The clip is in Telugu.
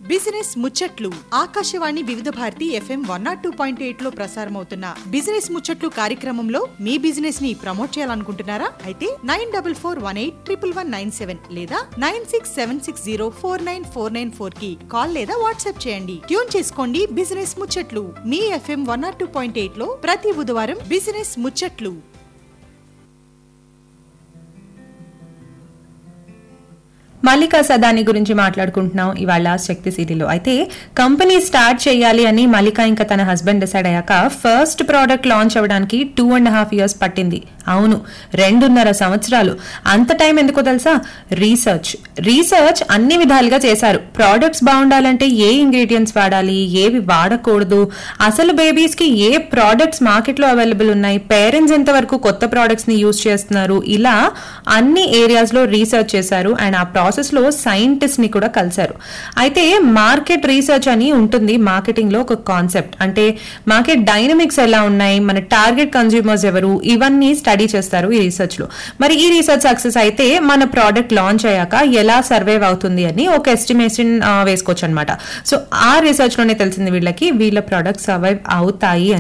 బిజినెస్ ముచ్చట్లు Akashvani Vividh Bharati FM one nought two point eight లో ప్రసారమవుతున్న బిజినెస్ ముచ్చట్లు కార్యక్రమంలో మీ బిజినెస్ ని ప్రమోట్ చేయాలనుకుంటున్నారా అయితే nine double four one eight triple one nine seven లేదా nine six seven six zero four nine four nine four కి కాల్ లేదా వాట్సాప్ చేయండి ట్యూన్ చేసుకోండి బిజినెస్ ముచ్చట్లు మీ FM one nought two point eight లో ప్రతి బుధవారం బిజినెస్ ముచ్చట్లు మల్లికా సదాని గురించి మాట్లాడుకుంటున్నాం ఇవాళ శక్తి సిటీలో అయితే కంపెనీ స్టార్ట్ చేయాలి అని మల్లిక ఇంకా తన హస్బెండ్ డిసైడ్ అయ్యాక ఫస్ట్ ప్రోడక్ట్ లాంచ్ అవ్వడానికి టూ అండ్ హాఫ్ ఇయర్స్ పట్టింది అవును రెండున్నర సంవత్సరాలు అంత టైం ఎందుకో తెలుసా రీసెర్చ్ రీసెర్చ్ అన్ని విధాలుగా చేశారు ప్రోడక్ట్స్ బాగుండాలంటే ఏ ఇంగ్రీడియంట్స్ వాడాలి ఏవి వాడకూడదు అసలు బేబీస్ కి ఏ ప్రోడక్ట్స్ మార్కెట్ లో అవైలబుల్ ఉన్నాయి పేరెంట్స్ ఎంతవరకు కొత్త ప్రోడక్ట్స్ ని యూజ్ చేస్తున్నారు ఇలా అన్ని ఏరియాస్ లో రీసెర్చ్ చేశారు అండ్ ఆ ప్రాసెస్ లో సైంటిస్ట్ ని కూడా కలిశారు అయితే మార్కెట్ రీసెర్చ్ అని ఉంటుంది మార్కెటింగ్ లో ఒక కాన్సెప్ట్ అంటే మార్కెట్ డైనమిక్స్ ఎలా ఉన్నాయి మన టార్గెట్ కన్స్యూమర్స్ ఎవరు ఇవన్నీ స్టడీ చేస్తారు ఈ రీసెర్చ్ లో మరి ఈ రీసెర్చ్ సక్సెస్ అయితే మన ప్రోడక్ట్ లాంచ్ అయ్యాక ఎలా సర్వైవ్ అవుతుంది అని ఒక ఎస్టిమేషన్ వేసుకోవచ్చు అనమాట సో ఆ రీసెర్చ్ లోనే తెలిసింది వీళ్ళకి వీళ్ళ ప్రోడక్ట్ సర్వైవ్ అవుతాయి అని